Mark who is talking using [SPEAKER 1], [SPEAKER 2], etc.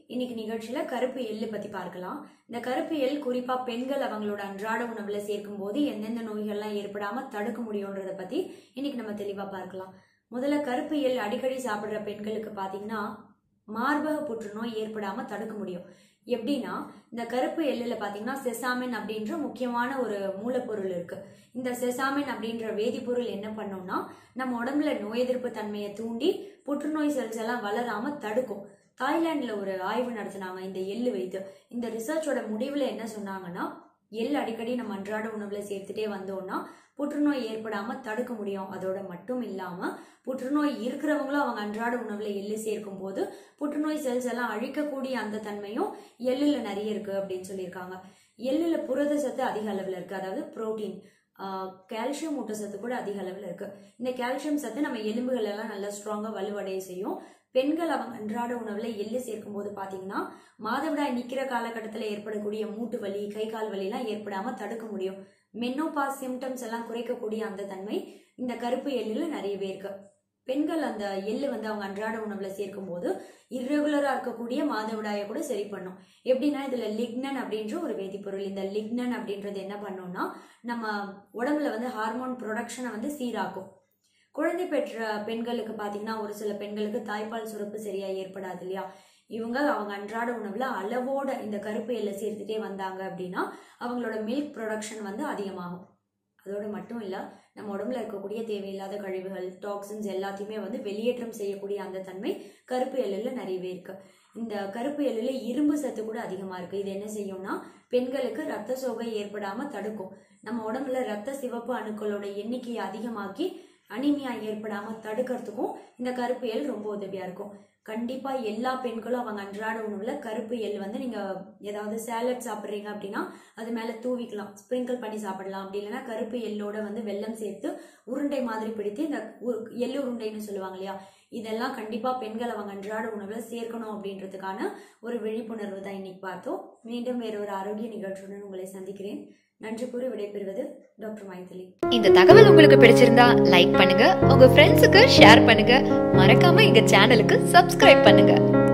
[SPEAKER 1] இன்னைக்கு நிகழ்ச்சியில கருப்பு எள்ளு பத்தி பார்க்கலாம் இந்த கருப்பு எள் குறிப்பா பெண்கள் அவங்களோட அன்றாட உணவுல சேர்க்கும் போது எந்தெந்த நோய்கள்லாம் ஏற்படாம தடுக்க முடியும்ன்றத பத்தி இன்னைக்கு நம்ம தெளிவா பார்க்கலாம் முதல்ல கருப்பு எள் அடிக்கடி சாப்பிடுற பெண்களுக்கு பாத்தீங்கன்னா மார்பக புற்றுநோய் ஏற்படாம தடுக்க முடியும் எப்படின்னா இந்த கருப்பு எள்ளுல பாத்தீங்கன்னா செசாமின் அப்படின்ற முக்கியமான ஒரு மூலப்பொருள் இருக்கு இந்த செசாமின் அப்படின்ற வேதிப்பொருள் என்ன பண்ணும்னா நம்ம உடம்புல நோய் எதிர்ப்பு தன்மையை தூண்டி புற்றுநோய் செல்ஸ் எல்லாம் வளராம தடுக்கும் தாய்லாந்துல ஒரு ஆய்வு நடத்தினாங்க இந்த எள்ளு வைத்து இந்த ரிசர்ச்சோட முடிவுல என்ன சொன்னாங்கன்னா எள் அடிக்கடி நம்ம அன்றாட உணவுல சேர்த்துட்டே வந்தோம்னா புற்றுநோய் ஏற்படாம தடுக்க முடியும் அதோட மட்டும் இல்லாம புற்றுநோய் இருக்கிறவங்களும் அவங்க அன்றாட உணவுல எள்ளு சேர்க்கும் போது புற்றுநோய் செல்ஸ் எல்லாம் அழிக்கக்கூடிய அந்த தன்மையும் எள்ளுல நிறைய இருக்கு அப்படின்னு சொல்லியிருக்காங்க எள்ளுல புரத சத்து அதிக அளவுல இருக்கு அதாவது புரோட்டீன் கால்சியம் ஊட்டச்சத்து கூட அதிக அளவில் இருக்கு இந்த கால்சியம் சத்து நம்ம எலும்புகள் எல்லாம் நல்லா ஸ்ட்ராங்கா வலுவடைய செய்யும் பெண்கள் அவங்க அன்றாட உணவுல எள்ளு சேர்க்கும் போது பாத்தீங்கன்னா மாதவிடாய் நிக்கிற காலகட்டத்தில் ஏற்படக்கூடிய மூட்டு வலி கை கால் வலி எல்லாம் ஏற்படாம தடுக்க முடியும் மென்னோபாஸ் சிம்டம்ஸ் எல்லாம் குறைக்கக்கூடிய அந்த தன்மை இந்த கருப்பு எள்ளுல நிறையவே இருக்கு பெண்கள் அந்த எள்ளு வந்து அவங்க அன்றாட உணவுல சேர்க்கும் போது இர்ரெகுலரா இருக்கக்கூடிய மாதவிடாயை கூட சரி பண்ணும் எப்படின்னா இதுல லிக்னன் அப்படின்ற ஒரு வேதிப்பொருள் இந்த லிக்னன் அப்படின்றது என்ன பண்ணும்னா நம்ம உடம்புல வந்து ஹார்மோன் ப்ரொடக்ஷனை வந்து சீராக்கும் குழந்தை பெற்ற பெண்களுக்கு பாத்தீங்கன்னா ஒரு சில பெண்களுக்கு தாய்ப்பால் சுரப்பு சரியா ஏற்படாது இல்லையா இவங்க அவங்க அன்றாட உணவுல அளவோட இந்த கருப்பு எல்லை சேர்த்துட்டே வந்தாங்க அப்படின்னா அவங்களோட மில்க் ப்ரொடக்ஷன் வந்து அதிகமாகும் அதோட மட்டும் இல்ல நம்ம உடம்புல இருக்கக்கூடிய தேவையில்லாத கழிவுகள் டாக்ஸின்ஸ் எல்லாத்தையுமே வந்து வெளியேற்றம் செய்யக்கூடிய அந்த தன்மை கருப்பு எள்ளுல நிறையவே இருக்கு இந்த கருப்பு எள்ளுல இரும்பு சத்து கூட அதிகமா இருக்கு இது என்ன செய்யும்னா பெண்களுக்கு ரத்த சோகை ஏற்படாம தடுக்கும் நம்ம உடம்புல ரத்த சிவப்பு அணுக்களோட எண்ணிக்கையை அதிகமாக்கி அனிமியா ஏற்படாம தடுக்கிறதுக்கும் இந்த கருப்பு எள் ரொம்ப உதவியா இருக்கும் கண்டிப்பா எல்லா பெண்களும் அவங்க அன்றாட உணவுல கருப்பு எள் வந்து நீங்க ஏதாவது சேலட் சாப்பிட்றீங்க அப்படின்னா அது மேல தூவிக்கலாம் ஸ்ப்ரிங்கிள் பண்ணி சாப்பிடலாம் அப்படி இல்லைன்னா கருப்பு எள்ளோட வந்து வெல்லம் சேர்த்து உருண்டை மாதிரி பிடித்து இந்த உ- எள்ளு உருண்டைன்னு சொல்லுவாங்க இல்லையா இதெல்லாம் கண்டிப்பா பெண்கள் அவங்க அன்றாட உணவுல சேர்க்கணும் அப்படின்றதுக்கான ஒரு விழிப்புணர்வு தான் இன்னைக்கு பார்த்தோம் மீண்டும் வேற ஒரு ஆரோக்கிய நிகழ்ச்சியுடன் உங்களை சந்திக்கிறேன் நன்றி கூறி விடைபெறுவது டாக்டர் மைதிலி
[SPEAKER 2] இந்த தகவல் உங்களுக்கு பிடிச்சிருந்தா லைக் பண்ணுங்க உங்க ஃப்ரெண்ட்ஸுக்கு ஷேர் பண்ணுங்க மறக்காம எங்க சேனலுக்கு சப்ஸ்கிரைப் பண்ணுங்க